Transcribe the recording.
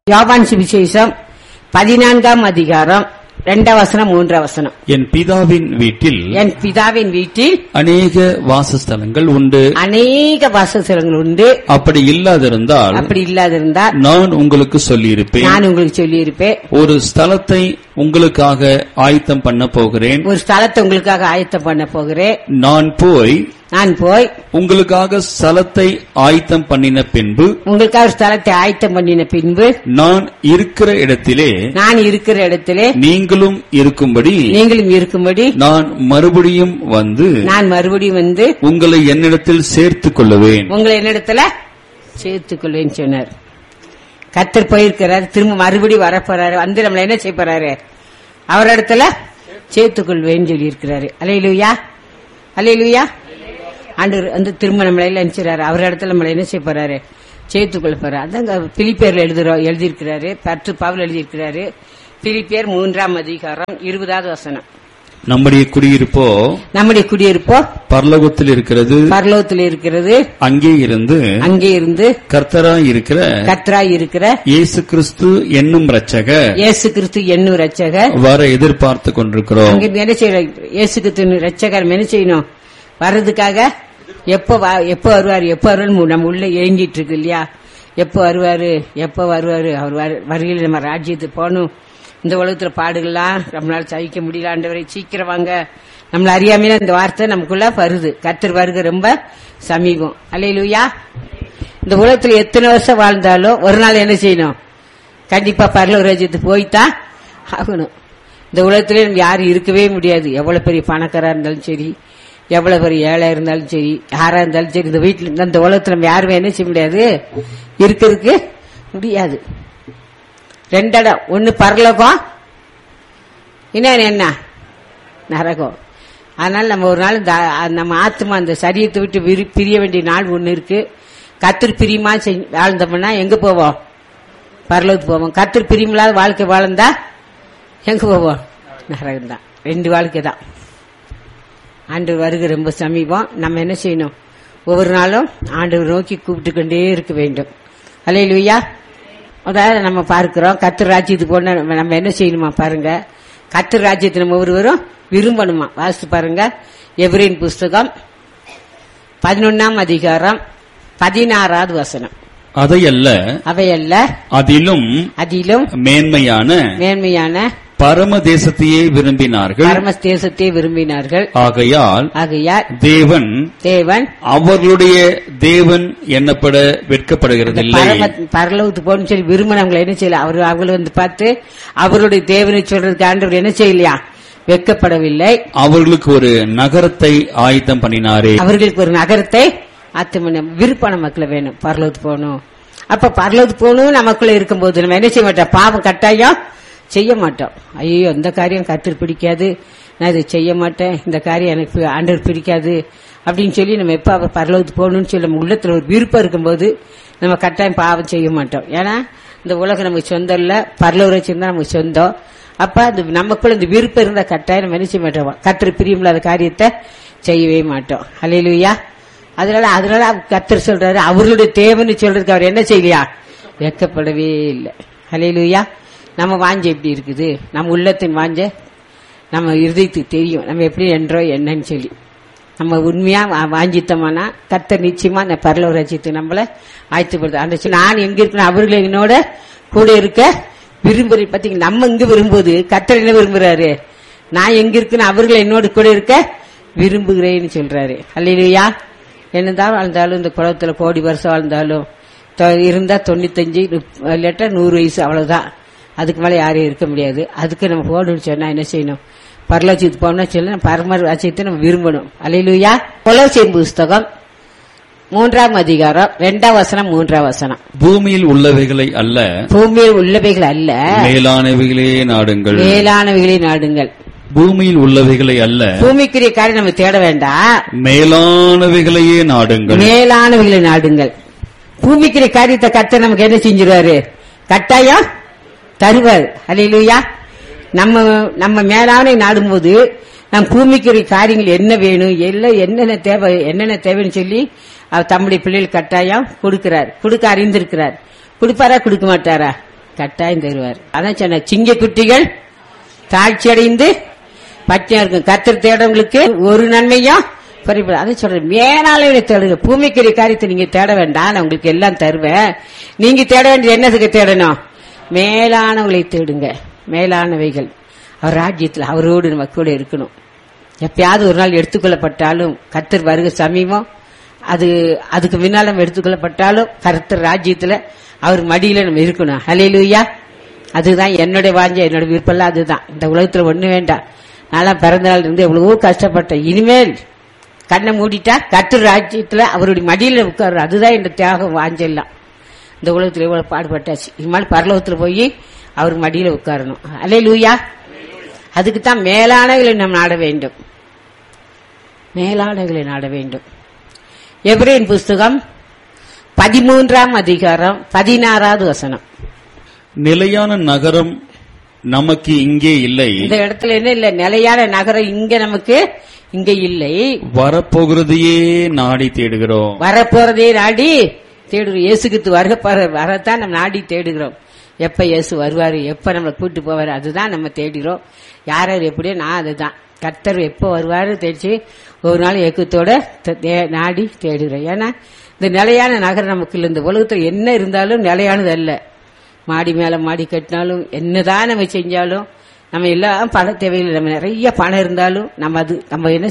யோவான் சுவிசேஷம் பதினான்காம் அதிகாரம் இரண்டாம் வசனம் மூன்றாம் வசனம் என் பிதாவின் வீட்டில் என் பிதாவின் வீட்டில் அநேக வாசஸ்தலங்கள் உண்டு அநேக வாசஸ்தலங்கள் உண்டு அப்படி இல்லாதிருந்தால் அப்படி இல்லாதிருந்தால் நான் உங்களுக்கு சொல்லியிருப்பேன் நான் உங்களுக்கு சொல்லியிருப்பேன் ஒரு ஸ்தலத்தை உங்களுக்காக ஆயத்தம் பண்ண போகிறேன் ஒரு ஸ்தலத்தை உங்களுக்காக ஆயத்தம் பண்ண போகிறேன் நான் போய் நான் போய் உங்களுக்காக ஸ்தலத்தை ஆயத்தம் பண்ணின பின்பு உங்களுக்காக ஒரு ஸ்தலத்தை ஆயத்தம் பண்ணின பின்பு நான் இருக்கிற இடத்திலே நான் இருக்கிற இடத்திலே நீங்களும் இருக்கும்படி நீங்களும் இருக்கும்படி நான் மறுபடியும் வந்து நான் மறுபடியும் வந்து உங்களை என்னிடத்தில் சேர்த்துக் கொள்ளுவேன் உங்களை என்னிடத்துல சேர்த்துக் கொள்வேன்னு சொன்னார் கத்தர் போயிருக்கிறார் திரும்ப மறுபடி வரப்போறாரு வந்து நம்மள என்ன செய்ய போறாரு அவர் இடத்துல சேர்த்துக் கொள்வேன்னு சொல்லி இருக்கிறாரு அலையிலுயா அலையிலுயா ஆண்டு வந்து திரும்ப நம்மள எல்லாம் நினைச்சாரு அவர் இடத்துல நம்மள என்ன செய்ய போறாரு சேர்த்துக் கொள்ள போறாரு அதாங்க பிலிப்பேர்ல எழுதுறோம் எழுதியிருக்கிறாரு பற்று பவுல் எழுதியிருக்கிறாரு பிலிப்பியர் மூன்றாம் அதிகாரம் இருபதாவது வசனம் நம்முடைய குடியிருப்போ நம்முடைய குடியிருப்போ பரலோகத்தில் இருக்கிறது பரலோகத்தில் இருக்கிறது அங்கே இருந்து அங்கே இருந்து கர்த்தராய் இருக்கிற கத்ராய் இருக்கிற இயேசு கிறிஸ்து என்னும் ரட்சக இயேசு கிறிஸ்து என்னும் ரட்சகர் வர எதிர்பார்த்து கொண்டிருக்கிறோம் அங்க இருந்து என்ன செய்யணும் இயேசு கிறிஸ்து ரட்சகர் என்ன செய்யணும் வர்றதுக்காக எப்ப வா- எப்ப வருவாரு எப்ப வருவாரு நம்ம உள்ள ஏங்கிட்டு இருக்கு இல்லையா எப்ப வருவாரு எப்ப வருவாரு அவர் வரு- வருகையில் நம்ம ராஜ்யத்துக்கு போகணும் இந்த உலகத்துல பாடுகள்லாம் நம்மளால சகிக்க முடியல ஆண்டவரை சீக்கிரம் வாங்க நம்மள அறியாமையில இந்த வார்த்தை நமக்குள்ள வருது கத்தர் வருகை ரொம்ப சமீபம் அல்லையிலுயா இந்த உலகத்துல எத்தனை வருஷம் வாழ்ந்தாலும் ஒரு நாள் என்ன செய்யணும் கண்டிப்பா பரலோக ராஜ்யத்துக்கு போய்தான் ஆகணும் இந்த உலகத்திலே நம்ம யாரும் இருக்கவே முடியாது எவ்வளவு பெரிய பணக்காரா இருந்தாலும் சரி எவ்வளவு பெரிய ஏழை இருந்தாலும் சரி யாரா இருந்தாலும் சரி இந்த வீட்டுல இந்த உலகத்துல நம்ம யாருமே என்ன செய்ய முடியாது இருக்கிறதுக்கு முடியாது ரெண்டு இடம் ஒன்னு பரலோகம் இன்னொன்னு என்ன நரகம் அதனால நம்ம ஒரு நாள் இந்த ஆ- நம்ம ஆத்மா அந்த சரீரத்தை விட்டு விரி- பிரிய வேண்டிய நாள் ஒன்னு இருக்கு கத்திரி பிரியமா செஞ்சு- வாழ்ந்தோம்னா எங்க போவோம் பரலோகத்துக்கு போவோம் கத்திரி பிரியமில்லாத வாழ்க்கை வாழ்ந்தா எங்க போவோம் நரகம் தான் ரெண்டு வாழ்க்கை தான் ஆண்டு வருகை ரொம்ப சமீபம் நம்ம என்ன செய்யணும் ஒவ்வொரு நாளும் ஆண்டவர் நோக்கி கூப்பிட்டு கொண்டே இருக்க வேண்டும் அலையிலுயா அதாவது நம்ம பார்க்கிறோம் கத்திர ராஜ்யத்துக்கு போனா நம்ம நம்ம என்ன செய்யணுமா பாருங்க கத்திர ராஜ்யத்தை நம்ம ஒருவரும் விரும்பணுமா வாசித்து பாருங்க எவரின் புஸ்தகம் பதினொன்னாம் அதிகாரம் பதினாறாவது வசனம் அதையல்ல அவையல்ல அதிலும் அதிலும் மேன்மையான மேன்மையான பரம தேசத்தையே விரும்பினார்கள் பரம தேசத்தை விரும்பினார்கள் ஆகையால் ஆகையால் தேவன் தேவன் அவர்களுடைய தேவன் எண்ணப்பட வெட்கப்படுகிறதில்லை பரம பரலோகத்துக்கு போகணும்னு சொல்லி விரும்பினவங்களை என்ன செய்யல அவர் அவங்களை வந்து பார்த்து அவருடைய தேவனை சொல்றதுக்கு ஆண்டவர் என்ன செய்யலையா வெட்கப்படவில்லை அவர்களுக்கு ஒரு நகரத்தை ஆயத்தம் பண்ணினாரே அவர்களுக்கு ஒரு நகரத்தை ஆத்தமன விருப்பம் நமக்குள்ள வேணும் பரலோகத்துக்கு போகணும் அப்ப பரலோகத்துக்கு போகணும் நமக்குள்ள இருக்கும்போது நம்ம என்ன செய்ய மாட்டோம் பாவம் கட்டாயம் செய்ய மாட்டோம் ஐயோ இந்த காரியம் கத்திர பிடிக்காது நான் இதை செய்ய மாட்டேன் இந்த காரியம் எனக்கு ஆண்டவர் பிடிக்காது அப்படின்னு சொல்லி நம்ம எப்ப அவர் பரலோகத்துக்கு போகணும்னு சொல்லி நம்ம உள்ளத்துல ஒரு விருப்பம் இருக்கும்போது நம்ம கட்டாயம் பாவம் செய்ய மாட்டோம் ஏன்னா இந்த உலகம் நமக்கு சொந்தம் இல்ல பரலோக தான் நமக்கு சொந்தம் அப்ப அது நமக்குள்ள இந்த விருப்பம் இருந்த கட்டாயம் நம்ம என்ன செய்ய மாட்டோம் கத்திர பிரியமில்லாத காரியத்தை செய்யவே மாட்டோம் அலையிலுயா அதனால அதனால கத்தர் சொல்றாரு அவர்களுடைய தேவன்னு சொல்றதுக்கு அவர் என்ன செய்யலையா வெக்கப்படவே இல்லை அலையிலுயா நம்ம வாஞ்ச எப்படி இருக்குது நம்ம உள்ளத்தின் வாஞ்ச நம்ம இருதயத்துக்கு தெரியும் நம்ம எப்படி என்றோ என்னன்னு சொல்லி நம்ம உண்மையா வா- வாஞ்சித்தோம்னா கத்தர் நிச்சயமா அந்த பரலோக ராஜ்யத்துக்கு நம்மள ஆயத்துப்படுது அந்த சொல்லி, நான் எங்க இருக்கணும் அவர்கள் என்னோட கூட இருக்க விரும்புற பாத்தீங்க நம்ம இங்க விரும்புவது கத்தர் என்ன விரும்புறாரு நான் எங்க இருக்கணும் அவர்கள் என்னோட கூட இருக்க விரும்புகிறேன்னு சொல்றாரு அல்லையா என்னதான் வாழ்ந்தாலும் இந்த குளத்துல கோடி வருஷம் வாழ்ந்தாலும் தொ- இருந்தா தொண்ணூத்தஞ்சு நுப்- இல்லாட்டா நூறு வயசு அவ்வளவுதான் அதுக்கு மேல யாரும் இருக்க முடியாது அதுக்கு நம்ம போகணும்னு சொன்னா என்ன செய்யணும் பரலட்சத்துக்கு போகணும்னா சொல்ல பரம ராஜ்யத்தை நம்ம விரும்பணும் அலையிலுயா கொலோசியன் புஸ்தகம் மூன்றாம் அதிகாரம் ரெண்டாம் வசனம் மூன்றாம் வசனம் பூமியில் உள்ளவைகளை அல்ல பூமியில் உள்ளவைகள் அல்ல மேலானவைகளே நாடுங்கள் மேலானவைகளை நாடுங்கள் பூமியில் உள்ளவைகளை அல்ல பூமிக்குரிய காரியம் நம்ம தேட வேண்டாம் மேலானவைகளையே நாடுங்கள் மேலானவைகளை நாடுங்கள் பூமிக்குரிய காரியத்தை கத்த நமக்கு என்ன செஞ்சிருவாரு கட்டாயம் தருவார் அலையிலுயா நம்ம நம்ம மேலான நாடும்போது நம் பூமிக்குரிய காரியங்கள் என்ன வேணும் எல்லாம் என்னென்ன தேவை என்னென்ன தேவைன்னு சொல்லி அவர் தம்முடைய பிள்ளைகள் கட்டாயம் கொடுக்கிறார் கொடுக்க அறிந்திருக்கிறார் கொடுப்பாரா கொடுக்க மாட்டாரா கட்டாயம் தருவார் அதான் சொன்ன சிங்க குட்டிகள் தாழ்ச்சி அடைந்து பட்டியா இருக்கும் கத்தர் தேடவங்களுக்கு ஒரு நன்மையும் குறைபடாது அதை சொல்றேன் மேலாளர்களை தேடுங்க பூமிக்குரிய காரியத்தை நீங்க தேட வேண்டாம் நான் உங்களுக்கு எல்லாம் தருவேன் நீங்க தேட வேண்டியது என்னதுக்கு தேடணும் மேலானவங்களை தேடுங்க மேலானவைகள் அவர் ராஜ்யத்தில் அவரோடு நம்ம கூட இருக்கணும் எப்பயாவது ஒரு நாள் எடுத்துக்கொள்ளப்பட்டாலும் கர்த்தர் வருக சமீபம் அது அதுக்கு முன்னால நம்ம எடுத்துக்கொள்ளப்பட்டாலும் கர்த்தர் ராஜ்யத்துல அவர் மடியில நம்ம இருக்கணும் ஹalleluya அதுதான் என்னுடைய வாஞ்ச என்னோட விருப்பம்லாம் அதுதான் இந்த உலகத்துல ஒண்ணு வேண்டாம் நான்லாம் பிறந்த நாள் இருந்து எவ்வளவோ கஷ்டப்பட்டேன் இனிமேல் கண்ணை மூடிட்டா கர்த்தர் ராஜ்யத்துல அவருடைய மடியில உட்காரு அதுதான் இந்த தியாகம் வாஞ்செல்லாம் இந்த உலகத்துல எவ்வளவு பாடுபட்டாச்சு இனிமேல் பரலோகத்துல போய் அவர் மடியில உட்காரணும் ஹalleluya அதுக்கு தான் மேலானவர்களை நாம் நாட வேண்டும் மேலானவர்களை நாட வேண்டும் எப்ரேன் புஸ்தகம் பதிமூன்றாம் அதிகாரம் பதினாறாவது வசனம் நிலையான நகரம் நமக்கு இங்கே இல்லை இந்த இடத்துல என்ன இல்ல நிலையான நகரம் இங்க நமக்கு இங்க இல்லை வரப்போகிறதையே நாடி தேடுகிறோம் வரப்போறதே நாடி தேடுகிறோம் இயேசுக்கு வருக வரத்தான் நம்ம நாடி தேடுகிறோம் எப்ப இயேசு வருவாரு எப்ப நம்மளை கூட்டு போவாரு அதுதான் நம்ம தேடுகிறோம் யார் யார் எப்படியோ நான் அதுதான் கர்த்தர் எப்போ வருவாரு தெரிச்சு ஒரு நாள் ஏக்கத்தோட த- தே- நாடி தேடுகிறோம் ஏன்னா இந்த நிலையான நகரம் நமக்கு இல்லை இந்த உலகத்துல என்ன இருந்தாலும் நிலையானது அல்ல மாடி மேல மாடி கட்டினாலும் என்னதான் நம்ம செஞ்சாலும் நம்ம எல்லாம் பண தேவைகள் நம்ம நிறைய பணம் இருந்தாலும் நம்ம அது நம்ம என்ன